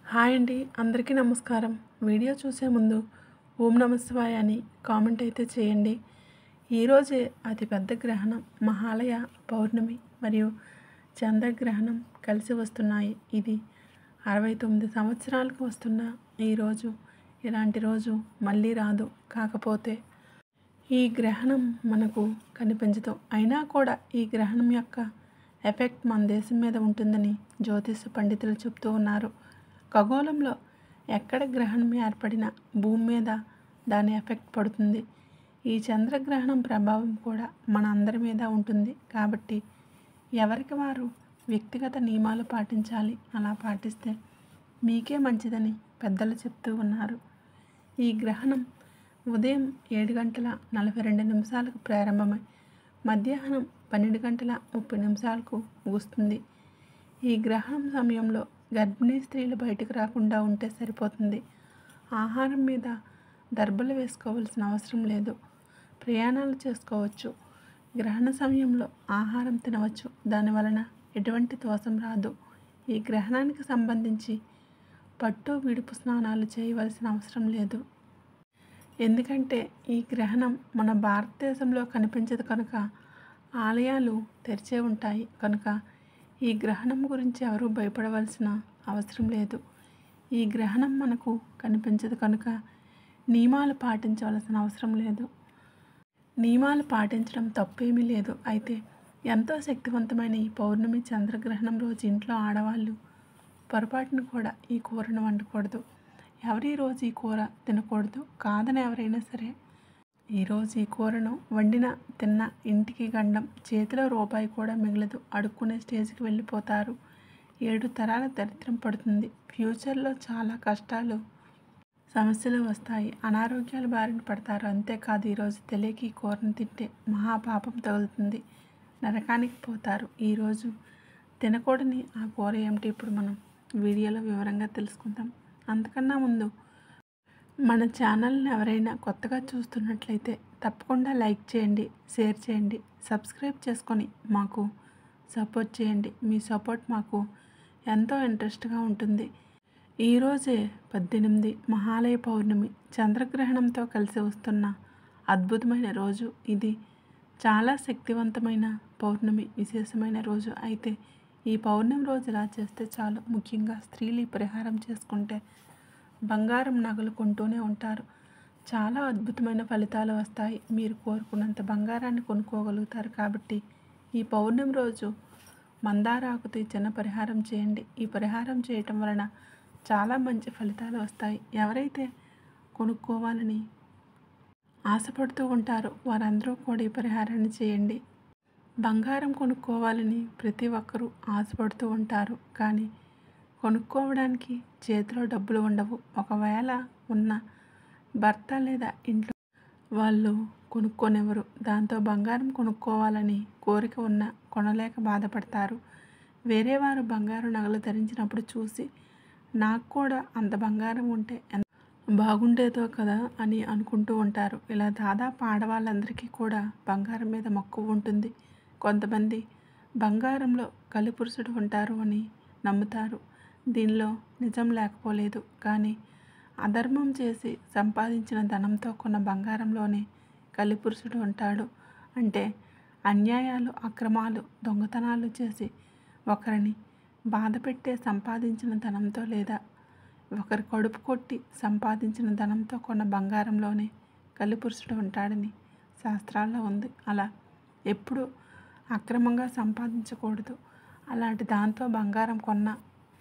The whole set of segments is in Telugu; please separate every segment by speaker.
Speaker 1: హాయ్ అండి అందరికీ నమస్కారం వీడియో చూసే ముందు ఓం నమ శివాయ అని కామెంట్ అయితే చేయండి ఈరోజే అతిపెద్ద గ్రహణం మహాలయ పౌర్ణమి మరియు చంద్రగ్రహణం కలిసి వస్తున్నాయి ఇది అరవై తొమ్మిది సంవత్సరాలకు వస్తున్న ఈరోజు ఇలాంటి రోజు మళ్ళీ రాదు కాకపోతే ఈ గ్రహణం మనకు కనిపించదు అయినా కూడా ఈ గ్రహణం యొక్క ఎఫెక్ట్ మన దేశం మీద ఉంటుందని జ్యోతిష పండితులు చెప్తూ ఉన్నారు ఖగోళంలో ఎక్కడ గ్రహణం ఏర్పడినా భూమి మీద దాని ఎఫెక్ట్ పడుతుంది ఈ చంద్రగ్రహణం ప్రభావం కూడా మన అందరి మీద ఉంటుంది కాబట్టి ఎవరికి వారు వ్యక్తిగత నియమాలు పాటించాలి అలా పాటిస్తే మీకే మంచిదని పెద్దలు చెప్తూ ఉన్నారు ఈ గ్రహణం ఉదయం ఏడు గంటల నలభై రెండు నిమిషాలకు ప్రారంభమై మధ్యాహ్నం పన్నెండు గంటల ముప్పై నిమిషాలకు ముగుస్తుంది ఈ గ్రహణం సమయంలో గర్భిణీ స్త్రీలు బయటకు రాకుండా ఉంటే సరిపోతుంది ఆహారం మీద దర్బలు వేసుకోవాల్సిన అవసరం లేదు ప్రయాణాలు చేసుకోవచ్చు గ్రహణ సమయంలో ఆహారం తినవచ్చు దానివలన ఎటువంటి దోషం రాదు ఈ గ్రహణానికి సంబంధించి పట్టు విడుపు స్నానాలు చేయవలసిన అవసరం లేదు ఎందుకంటే ఈ గ్రహణం మన భారతదేశంలో కనిపించదు కనుక ఆలయాలు తెరిచే ఉంటాయి కనుక ఈ గ్రహణం గురించి ఎవరూ భయపడవలసిన అవసరం లేదు ఈ గ్రహణం మనకు కనిపించదు కనుక నియమాలు పాటించవలసిన అవసరం లేదు నియమాలు పాటించడం తప్పేమీ లేదు అయితే ఎంతో శక్తివంతమైన ఈ పౌర్ణమి చంద్రగ్రహణం రోజు ఇంట్లో ఆడవాళ్ళు పొరపాటును కూడా ఈ కూరను వండకూడదు ఎవరి రోజు ఈ కూర తినకూడదు కాదని ఎవరైనా సరే ఈరోజు ఈ కూరను వండిన తిన్న ఇంటికి గండం చేతిలో రూపాయి కూడా మిగలదు అడుక్కునే స్టేజ్కి వెళ్ళిపోతారు ఏడు తరాల దరిద్రం పడుతుంది ఫ్యూచర్లో చాలా కష్టాలు సమస్యలు వస్తాయి అనారోగ్యాల బారిన పడతారు అంతేకాదు ఈరోజు తెలియక ఈ కూరను తింటే మహాపాపం తగులుతుంది నరకానికి పోతారు ఈరోజు తినకూడని ఆ కూర ఏమిటి ఇప్పుడు మనం వీడియోలో వివరంగా తెలుసుకుందాం అంతకన్నా ముందు మన ఛానల్ని ఎవరైనా కొత్తగా చూస్తున్నట్లయితే తప్పకుండా లైక్ చేయండి షేర్ చేయండి సబ్స్క్రైబ్ చేసుకొని మాకు సపోర్ట్ చేయండి మీ సపోర్ట్ మాకు ఎంతో ఇంట్రెస్ట్గా ఉంటుంది ఈరోజే పద్దెనిమిది మహాలయ పౌర్ణమి చంద్రగ్రహణంతో కలిసి వస్తున్న అద్భుతమైన రోజు ఇది చాలా శక్తివంతమైన పౌర్ణమి విశేషమైన రోజు అయితే ఈ పౌర్ణమి రోజు ఇలా చేస్తే చాలు ముఖ్యంగా స్త్రీలు ఈ పరిహారం చేసుకుంటే బంగారం నగలు కొంటూనే ఉంటారు చాలా అద్భుతమైన ఫలితాలు వస్తాయి మీరు కోరుకున్నంత బంగారాన్ని కొనుక్కోగలుగుతారు కాబట్టి ఈ పౌర్ణమి రోజు మందారాకుతో ఈ చిన్న పరిహారం చేయండి ఈ పరిహారం చేయటం వలన చాలా మంచి ఫలితాలు వస్తాయి ఎవరైతే కొనుక్కోవాలని ఆశపడుతూ ఉంటారో వారందరూ కూడా ఈ పరిహారాన్ని చేయండి బంగారం కొనుక్కోవాలని ప్రతి ఒక్కరూ ఆశపడుతూ ఉంటారు కానీ కొనుక్కోవడానికి చేతిలో డబ్బులు ఉండవు ఒకవేళ ఉన్న భర్త లేదా ఇంట్లో వాళ్ళు కొనుక్కోనివ్వరు దాంతో బంగారం కొనుక్కోవాలని కోరిక ఉన్న కొనలేక బాధపడతారు వేరే వారు బంగారు నగలు ధరించినప్పుడు చూసి నాకు కూడా అంత బంగారం ఉంటే ఎంత బాగుండేదో కదా అని అనుకుంటూ ఉంటారు ఇలా దాదాపు ఆడవాళ్ళందరికీ కూడా బంగారం మీద మక్కువ ఉంటుంది కొంతమంది బంగారంలో కలిపురుషుడు ఉంటారు అని నమ్ముతారు దీనిలో నిజం లేకపోలేదు కానీ అధర్మం చేసి సంపాదించిన ధనంతో కొన్న బంగారంలోనే కలిపురుషుడు ఉంటాడు అంటే అన్యాయాలు అక్రమాలు దొంగతనాలు చేసి ఒకరిని బాధ పెట్టే సంపాదించిన ధనంతో లేదా ఒకరి కడుపు కొట్టి సంపాదించిన ధనంతో కొన్న బంగారంలోనే కలిపురుషుడు ఉంటాడని శాస్త్రాల్లో ఉంది అలా ఎప్పుడు అక్రమంగా సంపాదించకూడదు అలాంటి దాంతో బంగారం కొన్న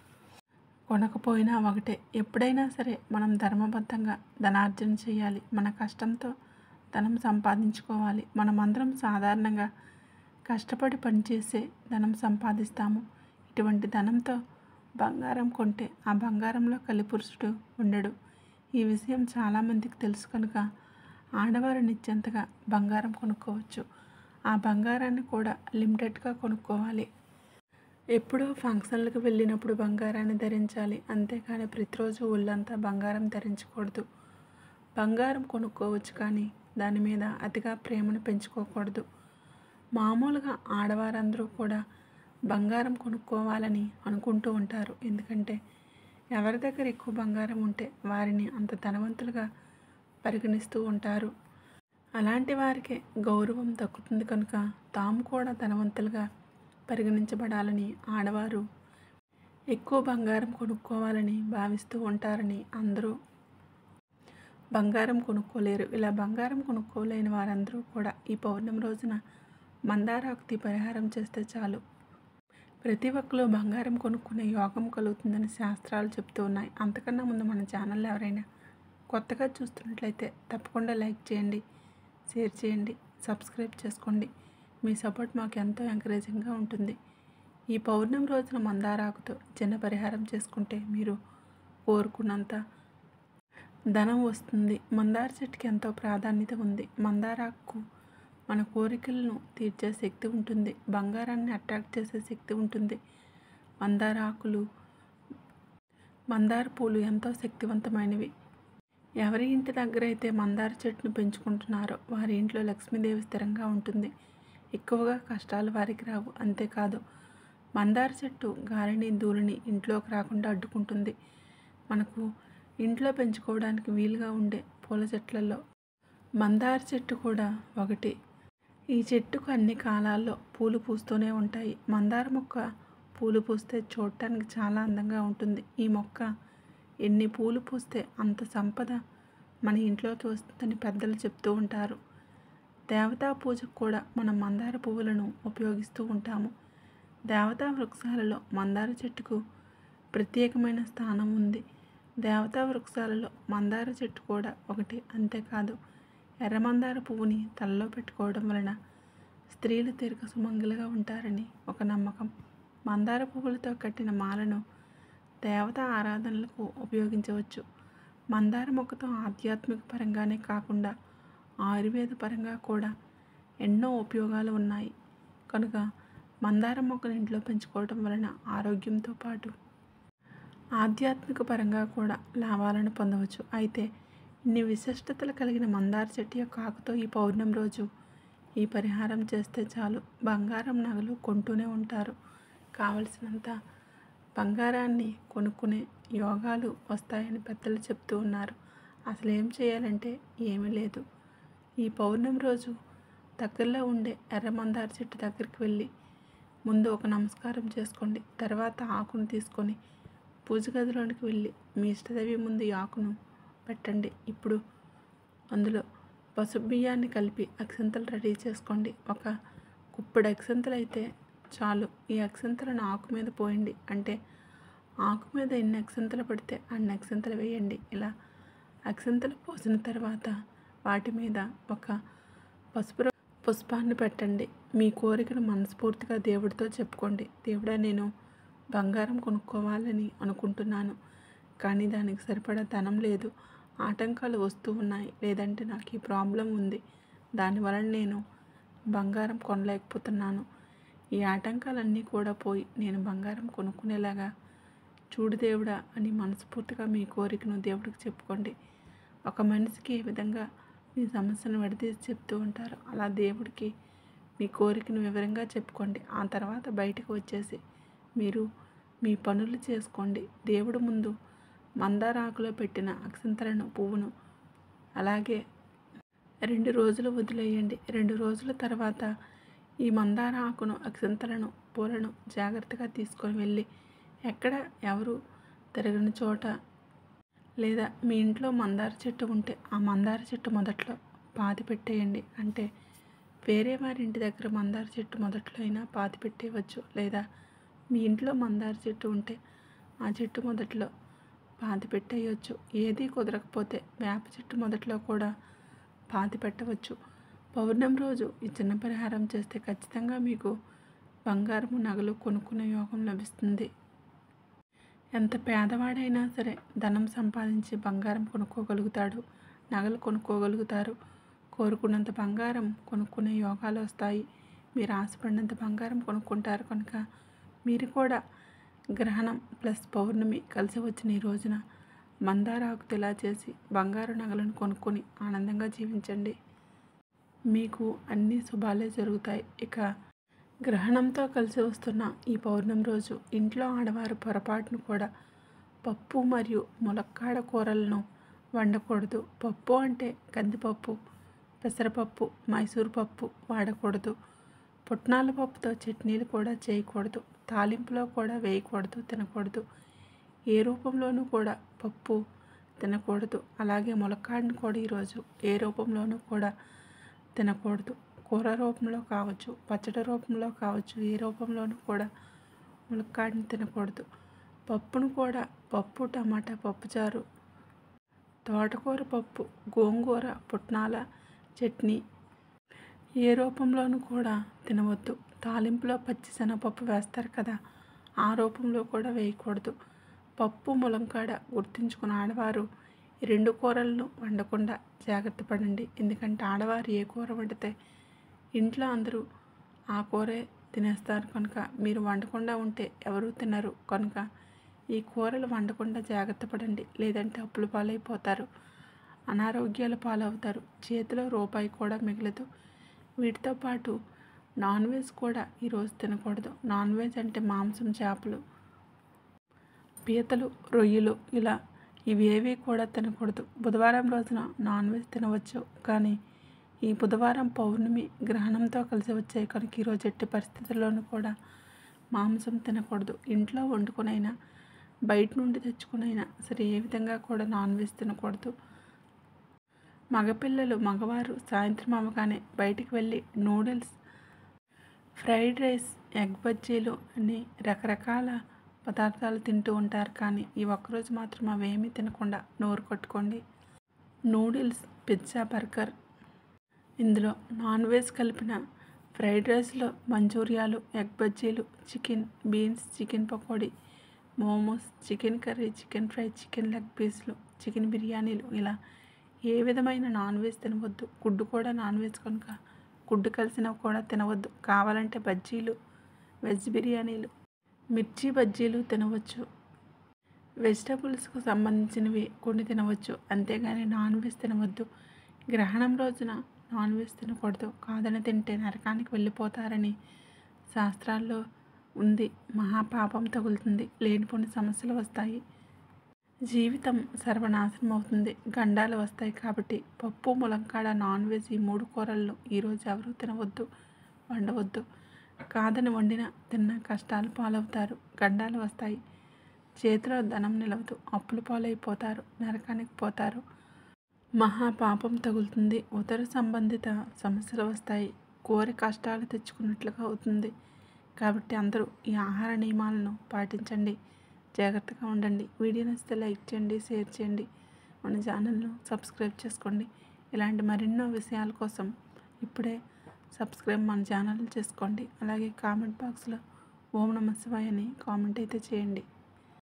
Speaker 1: కొనకపోయినా ఒకటే ఎప్పుడైనా సరే మనం ధర్మబద్ధంగా ధనార్జన చేయాలి మన కష్టంతో ధనం సంపాదించుకోవాలి మనమందరం సాధారణంగా కష్టపడి పనిచేసే ధనం సంపాదిస్తాము ఇటువంటి ధనంతో బంగారం కొంటే ఆ బంగారంలో కలిపురుషుడు ఉండడు ఈ విషయం చాలామందికి తెలుసు కనుక ఆడవారు నిత్యంతగా బంగారం కొనుక్కోవచ్చు ఆ బంగారాన్ని కూడా లిమిటెడ్గా కొనుక్కోవాలి ఎప్పుడో ఫంక్షన్లకు వెళ్ళినప్పుడు బంగారాన్ని ధరించాలి అంతేకాని ప్రతిరోజు ఒళ్ళంతా బంగారం ధరించకూడదు బంగారం కొనుక్కోవచ్చు కానీ దాని మీద అతిగా ప్రేమను పెంచుకోకూడదు మామూలుగా ఆడవారందరూ కూడా బంగారం కొనుక్కోవాలని అనుకుంటూ ఉంటారు ఎందుకంటే ఎవరి దగ్గర ఎక్కువ బంగారం ఉంటే వారిని అంత ధనవంతులుగా పరిగణిస్తూ ఉంటారు అలాంటి వారికే గౌరవం దక్కుతుంది కనుక తాము కూడా ధనవంతులుగా పరిగణించబడాలని ఆడవారు ఎక్కువ బంగారం కొనుక్కోవాలని భావిస్తూ ఉంటారని అందరూ బంగారం కొనుక్కోలేరు ఇలా బంగారం కొనుక్కోలేని వారందరూ కూడా ఈ పౌర్ణమి రోజున మందారాకుతి పరిహారం చేస్తే చాలు ప్రతి ఒక్కరు బంగారం కొనుక్కునే యోగం కలుగుతుందని శాస్త్రాలు చెప్తూ ఉన్నాయి అంతకన్నా ముందు మన ఛానల్ ఎవరైనా కొత్తగా చూస్తున్నట్లయితే తప్పకుండా లైక్ చేయండి షేర్ చేయండి సబ్స్క్రైబ్ చేసుకోండి మీ సపోర్ట్ మాకు ఎంతో ఎంకరేజింగ్గా ఉంటుంది ఈ పౌర్ణమి రోజున మందారాకుతో చిన్న పరిహారం చేసుకుంటే మీరు కోరుకున్నంత ధనం వస్తుంది మందార చెట్టుకి ఎంతో ప్రాధాన్యత ఉంది మందారాకు మన కోరికలను తీర్చే శక్తి ఉంటుంది బంగారాన్ని అట్రాక్ట్ చేసే శక్తి ఉంటుంది మందార ఆకులు మందార పూలు ఎంతో శక్తివంతమైనవి ఎవరి ఇంటి దగ్గర అయితే మందార చెట్టును పెంచుకుంటున్నారో వారి ఇంట్లో లక్ష్మీదేవి స్థిరంగా ఉంటుంది ఎక్కువగా కష్టాలు వారికి రావు అంతేకాదు మందార చెట్టు గాలిని ధూళిని ఇంట్లోకి రాకుండా అడ్డుకుంటుంది మనకు ఇంట్లో పెంచుకోవడానికి వీలుగా ఉండే పూల చెట్లలో మందార చెట్టు కూడా ఒకటి ఈ చెట్టుకు అన్ని కాలాల్లో పూలు పూస్తూనే ఉంటాయి మందార మొక్క పూలు పూస్తే చూడటానికి చాలా అందంగా ఉంటుంది ఈ మొక్క ఎన్ని పూలు పూస్తే అంత సంపద మన ఇంట్లోకి వస్తుందని పెద్దలు చెప్తూ ఉంటారు దేవతా పూజకు కూడా మనం మందార పువ్వులను ఉపయోగిస్తూ ఉంటాము దేవతా వృక్షాలలో మందార చెట్టుకు ప్రత్యేకమైన స్థానం ఉంది దేవతా వృక్షాలలో మందార చెట్టు కూడా ఒకటి అంతేకాదు ఎర్రమందార పువ్వుని తలలో పెట్టుకోవడం వలన స్త్రీలు తీరిక సుమంగలుగా ఉంటారని ఒక నమ్మకం మందార పువ్వులతో కట్టిన మాలను దేవతా ఆరాధనలకు ఉపయోగించవచ్చు మందార మొక్కతో ఆధ్యాత్మిక పరంగానే కాకుండా ఆయుర్వేద పరంగా కూడా ఎన్నో ఉపయోగాలు ఉన్నాయి కనుక మందార మొక్కను ఇంట్లో పెంచుకోవడం వలన ఆరోగ్యంతో పాటు ఆధ్యాత్మిక పరంగా కూడా లాభాలను పొందవచ్చు అయితే ఇన్ని విశిష్టతలు కలిగిన మందార చెట్టు యొక్క ఆకుతో ఈ పౌర్ణమి రోజు ఈ పరిహారం చేస్తే చాలు బంగారం నగలు కొంటూనే ఉంటారు కావలసినంత బంగారాన్ని కొనుక్కునే యోగాలు వస్తాయని పెద్దలు చెప్తూ ఉన్నారు అసలు ఏం చేయాలంటే ఏమీ లేదు ఈ పౌర్ణమి రోజు దగ్గరలో ఉండే ఎర్ర మందార చెట్టు దగ్గరికి వెళ్ళి ముందు ఒక నమస్కారం చేసుకోండి తర్వాత ఆకును తీసుకొని పూజ గదిలోనికి వెళ్ళి మీ ఇష్టదేవి ముందు ఈ ఆకును పెట్టండి ఇప్పుడు అందులో పసుపు బియ్యాన్ని కలిపి అక్షంతలు రెడీ చేసుకోండి ఒక కుప్పడు అక్షంతలు అయితే చాలు ఈ అక్షంతలను ఆకు మీద పోయండి అంటే ఆకు మీద ఎన్ని అక్షంతలు పడితే అన్ని అక్షంతలు వేయండి ఇలా అక్షంతలు పోసిన తర్వాత వాటి మీద ఒక పసుపు ర- పుష్పాన్ని పెట్టండి మీ కోరికను మనస్ఫూర్తిగా దేవుడితో చెప్పుకోండి దేవుడా నేను బంగారం కొనుక్కోవాలని అనుకుంటున్నాను కానీ దానికి సరిపడా ధనం లేదు ఆటంకాలు వస్తూ ఉన్నాయి లేదంటే నాకు ఈ ప్రాబ్లం ఉంది దానివలన నేను బంగారం కొనలేకపోతున్నాను ఈ ఆటంకాలన్నీ కూడా పోయి నేను బంగారం కొనుక్కునేలాగా చూడు దేవుడా అని మనస్ఫూర్తిగా మీ కోరికను దేవుడికి చెప్పుకోండి ఒక మనిషికి ఏ విధంగా మీ సమస్యను విడదీసి చెప్తూ ఉంటారు అలా దేవుడికి మీ కోరికను వివరంగా చెప్పుకోండి ఆ తర్వాత బయటకు వచ్చేసి మీరు మీ పనులు చేసుకోండి దేవుడు ముందు మందార ఆకులో పెట్టిన అక్షంతలను పువ్వును అలాగే రెండు రోజులు వదిలేయండి రెండు రోజుల తర్వాత ఈ మందార ఆకును అక్షంతలను పూలను జాగ్రత్తగా తీసుకొని వెళ్ళి ఎక్కడ ఎవరు తిరగని చోట లేదా మీ ఇంట్లో మందార చెట్టు ఉంటే ఆ మందార చెట్టు మొదట్లో పాతి పెట్టేయండి అంటే వేరే వారి ఇంటి దగ్గర మందార చెట్టు మొదట్లో అయినా పాతి పెట్టేయవచ్చు లేదా మీ ఇంట్లో మందార చెట్టు ఉంటే ఆ చెట్టు మొదట్లో పాతి పెట్టేయచ్చు ఏది కుదరకపోతే వేప చెట్టు మొదట్లో కూడా పాతి పెట్టవచ్చు పౌర్ణమి రోజు ఈ చిన్న పరిహారం చేస్తే ఖచ్చితంగా మీకు బంగారము నగలు కొనుక్కునే యోగం లభిస్తుంది ఎంత పేదవాడైనా సరే ధనం సంపాదించి బంగారం కొనుక్కోగలుగుతాడు నగలు కొనుక్కోగలుగుతారు కోరుకున్నంత బంగారం కొనుక్కునే యోగాలు వస్తాయి మీరు ఆశపడినంత బంగారం కొనుక్కుంటారు కనుక మీరు కూడా గ్రహణం ప్లస్ పౌర్ణమి కలిసి వచ్చిన ఈ రోజున మందార ఆకుతో ఇలా చేసి బంగారు నగలను కొనుక్కొని ఆనందంగా జీవించండి మీకు అన్ని శుభాలే జరుగుతాయి ఇక గ్రహణంతో కలిసి వస్తున్న ఈ పౌర్ణమి రోజు ఇంట్లో ఆడవారు పొరపాటును కూడా పప్పు మరియు ములక్కాడ కూరలను వండకూడదు పప్పు అంటే కందిపప్పు పెసరపప్పు మైసూర్ పప్పు వాడకూడదు పుట్నాల పప్పుతో చట్నీలు కూడా చేయకూడదు తాలింపులో కూడా వేయకూడదు తినకూడదు ఏ రూపంలోనూ కూడా పప్పు తినకూడదు అలాగే ములక్కాడని కూడా ఈరోజు ఏ రూపంలోనూ కూడా తినకూడదు కూర రూపంలో కావచ్చు పచ్చడి రూపంలో కావచ్చు ఏ రూపంలోనూ కూడా ములక్కాడని తినకూడదు పప్పును కూడా పప్పు టమాటా పప్పుచారు తోటకూర పప్పు గోంగూర పుట్నాల చట్నీ ఏ రూపంలోనూ కూడా తినవద్దు తాలింపులో పచ్చి శనగపప్పు వేస్తారు కదా ఆ రూపంలో కూడా వేయకూడదు పప్పు ములంకాడ గుర్తుంచుకున్న ఆడవారు ఈ రెండు కూరలను వండకుండా జాగ్రత్త పడండి ఎందుకంటే ఆడవారు ఏ కూర వండితే ఇంట్లో అందరూ ఆ కూరే తినేస్తారు కనుక మీరు వండకుండా ఉంటే ఎవరూ తినరు కనుక ఈ కూరలు వండకుండా జాగ్రత్త పడండి లేదంటే అప్పుల పాలైపోతారు అనారోగ్యాల పాలవుతారు చేతిలో రూపాయి కూడా మిగలదు వీటితో పాటు నాన్ వెజ్ కూడా ఈరోజు తినకూడదు నాన్ వెజ్ అంటే మాంసం చేపలు పీతలు రొయ్యలు ఇలా ఇవేవి కూడా తినకూడదు బుధవారం రోజున నాన్ వెజ్ తినవచ్చు కానీ ఈ బుధవారం పౌర్ణమి గ్రహణంతో కలిసి వచ్చాయి కనుక ఈరోజు ఎట్టి పరిస్థితుల్లోనూ కూడా మాంసం తినకూడదు ఇంట్లో వండుకునైనా బయట నుండి తెచ్చుకునైనా సరే ఏ విధంగా కూడా నాన్ వెజ్ తినకూడదు మగపిల్లలు మగవారు సాయంత్రం అవ్వగానే బయటికి వెళ్ళి నూడిల్స్ ఫ్రైడ్ రైస్ ఎగ్ బజ్జీలు అన్ని రకరకాల పదార్థాలు తింటూ ఉంటారు కానీ ఈ ఒక్కరోజు మాత్రం అవేమీ తినకుండా నోరు కొట్టుకోండి నూడిల్స్ పిజ్జా బర్గర్ ఇందులో నాన్ వెజ్ కలిపిన ఫ్రైడ్ రైస్లో మంచూరియాలు ఎగ్ బజ్జీలు chicken beans chicken pakodi momos chicken curry chicken fry chicken leg పీస్లు చికెన్ బిర్యానీలు ఇలా ఏ విధమైన నాన్ వెజ్ తినవద్దు గుడ్డు కూడా నాన్ వెజ్ కనుక గుడ్డు కలిసినవి కూడా తినవద్దు కావాలంటే బజ్జీలు వెజ్ బిర్యానీలు మిర్చి బజ్జీలు తినవచ్చు వెజిటబుల్స్కు సంబంధించినవి కొన్ని తినవచ్చు అంతేగాని నాన్ వెజ్ తినవద్దు గ్రహణం రోజున నాన్ వెజ్ తినకూడదు కాదని తింటే నరకానికి వెళ్ళిపోతారని శాస్త్రాల్లో ఉంది మహాపాపం తగులుతుంది లేనిపోని సమస్యలు వస్తాయి జీవితం సర్వనాశనం అవుతుంది గండాలు వస్తాయి కాబట్టి పప్పు ములంకాడ నాన్ వెజ్ ఈ మూడు కూరలను ఈరోజు ఎవరూ తినవద్దు వండవద్దు కాదని వండిన తిన్న కష్టాలు పాలవుతారు గండాలు వస్తాయి చేతిలో ధనం నిలవదు అప్పులు పాలైపోతారు నరకానికి పోతారు మహాపాపం తగులుతుంది ఉదర సంబంధిత సమస్యలు వస్తాయి కోరి కష్టాలు తెచ్చుకున్నట్లుగా అవుతుంది కాబట్టి అందరూ ఈ ఆహార నియమాలను పాటించండి జాగ్రత్తగా ఉండండి వీడియో నచ్చితే లైక్ చేయండి షేర్ చేయండి మన ఛానల్ను సబ్స్క్రైబ్ చేసుకోండి ఇలాంటి మరెన్నో విషయాల కోసం ఇప్పుడే సబ్స్క్రైబ్ మన ఛానల్ చేసుకోండి అలాగే కామెంట్ బాక్స్లో ఓం నమ శివాయ అని కామెంట్ అయితే చేయండి